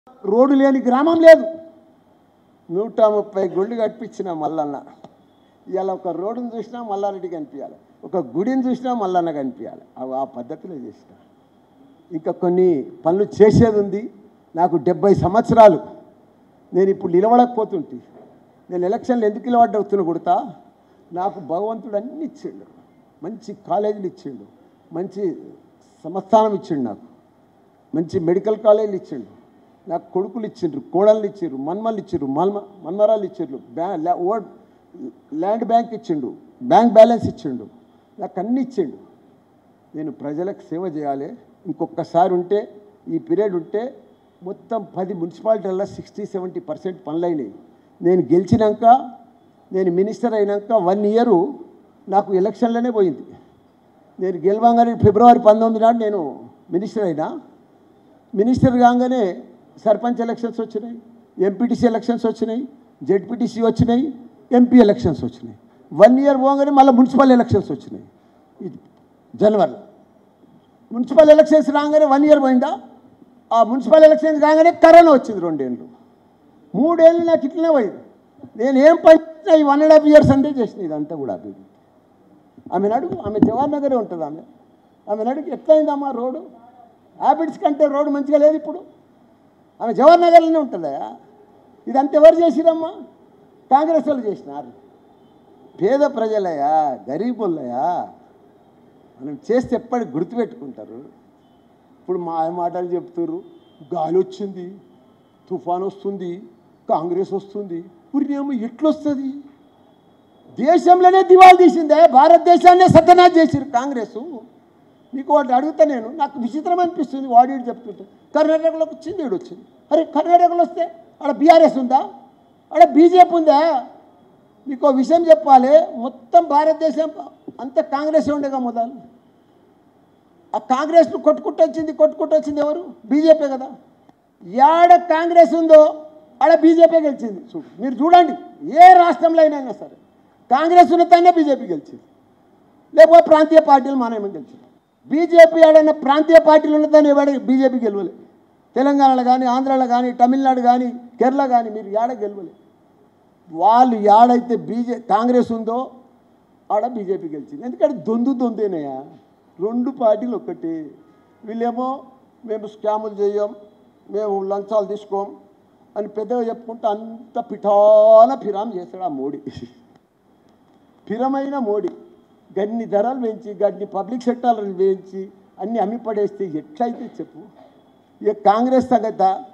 road లేని గ్రామం లేదు నూట ముప్పై గుళ్ళు కట్టించిన మల్లన్న ఇవాళ ఒక రోడ్డును చూసినా మల్లారెడ్డి కనిపించాలి ఒక గుడిని చూసినా మల్లన్న కనిపించాలి అవి ఆ పద్ధతిలో చేసిన ఇంకా కొన్ని పనులు చేసేది ఉంది నాకు డెబ్బై సంవత్సరాలు నేను ఇప్పుడు నిలబడకపోతుంటే నేను ఎలక్షన్లు ఎందుకు నిలబడ్డవుతున్నా కొడతా నాకు భగవంతుడు అన్ని ఇచ్చిండు మంచి కాలేజీలు ఇచ్చిండు మంచి సంస్థానం ఇచ్చిండు నాకు మంచి మెడికల్ కాలేజీలు ఇచ్చిండు నాకు కొడుకులు ఇచ్చిండ్రు కోడళ్ళు ఇచ్చిండ్రు మన్మలు ఇచ్చిండ్రు మన్మ మన్మరాలు ఇచ్చిండ్రు బ్యా ల్యా- ఓ ల్యాండ్ బ్యాంక్ ఇచ్చిండు బ్యాంక్ బ్యాలెన్స్ ఇచ్చిండు నాకు అన్ని ఇచ్చిండు నేను ప్రజలకు సేవ చేయాలి ఇంకొకసారి ఉంటే ఈ పీరియడ్ ఉంటే మొత్తం పది మున్సిపాలిటీలలో సిక్స్టీ సెవెంటీ పర్సెంట్ పనులైనాయి నేను గెలిచినాక నేను మినిస్టర్ అయినాక వన్ ఇయరు నాకు ఎలక్షన్లోనే పోయింది నేను గెలవంగానే ఫిబ్రవరి పంతొమ్మిది నాడు నేను మినిస్టర్ అయినా మినిస్టర్ కాగానే సర్పంచ్ ఎలక్షన్స్ వచ్చినాయి ఎంపీటీసీ ఎలక్షన్స్ వచ్చినాయి జెడ్పీటీసీ వచ్చినాయి ఎంపీ ఎలక్షన్స్ వచ్చినాయి వన్ ఇయర్ పోగానే మళ్ళీ మున్సిపల్ ఎలక్షన్స్ వచ్చినాయి ఇది జనవరి మున్సిపల్ ఎలక్షన్స్ రాగానే వన్ ఇయర్ పోయిందా ఆ మున్సిపల్ ఎలక్షన్స్ రాగానే కరోనా వచ్చింది రెండేళ్ళు మూడేళ్ళు నాకు ఇట్లనే పోయింది నేను ఏం పని చేసినా ఈ వన్ అండ్ హాఫ్ ఇయర్స్ అంటే చేసిన ఇదంతా కూడా అభివృద్ధి ఆమె అడుగు ఆమె జవహర్ నగరే ఉంటుంది ఆమె ఆమె అడుగు ఎట్లయిందమ్మా రోడ్డు హ్యాబిట్స్ కంటే రోడ్డు మంచిగా లేదు ఇప్పుడు ఆమె జవహర్ నగర్లోనే ఉంటుందా ఇదంతా ఎవరు చేసిరమ్మా కాంగ్రెస్ వాళ్ళు చేసినారు పేద ప్రజలయా గరీబులయా మనం చేస్తే ఎప్పటికి గుర్తుపెట్టుకుంటారు ఇప్పుడు మా మాటలు చెప్తారు గాలి వచ్చింది తుఫాన్ వస్తుంది కాంగ్రెస్ వస్తుంది పుర్యేమో ఎట్లొస్తుంది దేశంలోనే దివాళ తీసిందే భారతదేశాన్నే సత్యనాథ్ చేసిరు కాంగ్రెస్ మీకు వాటి అడుగుతా నేను నాకు విచిత్రం అనిపిస్తుంది వాడి చెప్తుంటే కర్ణాటకలోకి వచ్చింది ఈడు వచ్చింది అరే కర్ణాటకలో వస్తే ఆడ బీఆర్ఎస్ ఉందా ఆడ బీజేపీ ఉందా మీకు ఒక విషయం చెప్పాలి మొత్తం భారతదేశం అంతా కాంగ్రెస్ ఉండేగా మొదలు ఆ కాంగ్రెస్ను కొట్టుకుంటూ వచ్చింది కొట్టుకుంటూ వచ్చింది ఎవరు బీజేపీ కదా యాడ కాంగ్రెస్ ఉందో ఆడ బీజేపీ గెలిచింది చూడు మీరు చూడండి ఏ రాష్ట్రంలో అయినా సరే కాంగ్రెస్ ఉన్నతనే బీజేపీ గెలిచింది లేకపోతే ప్రాంతీయ పార్టీలు మనమేమో గెలిచింది బీజేపీ ఆడైనా ప్రాంతీయ పార్టీలు ఉన్నదని ఎవడ బీజేపీ గెలవలే తెలంగాణలో కానీ ఆంధ్రాలో కానీ తమిళనాడు కానీ కేరళ కానీ మీరు ఏడ గెలవలే వాళ్ళు ఏడైతే బీజే కాంగ్రెస్ ఉందో ఆడ బీజేపీ గెలిచింది ఎందుకంటే దొందు దొందేనయ్యా రెండు పార్టీలు ఒక్కటి వీళ్ళేమో మేము స్కాములు చేయం మేము లంచాలు తీసుకోం అని పెద్దగా చెప్పుకుంటే అంత పిఠాన ఫిరాం చేస్తాడు ఆ మోడీ ఫిరమైన మోడీ గన్ని ధరలు పెంచి గన్ని పబ్లిక్ సెక్టార్లను పెంచి అన్ని అమ్మి పడేస్తే ఎట్లయితే చెప్పు ఇక కాంగ్రెస్ సంగత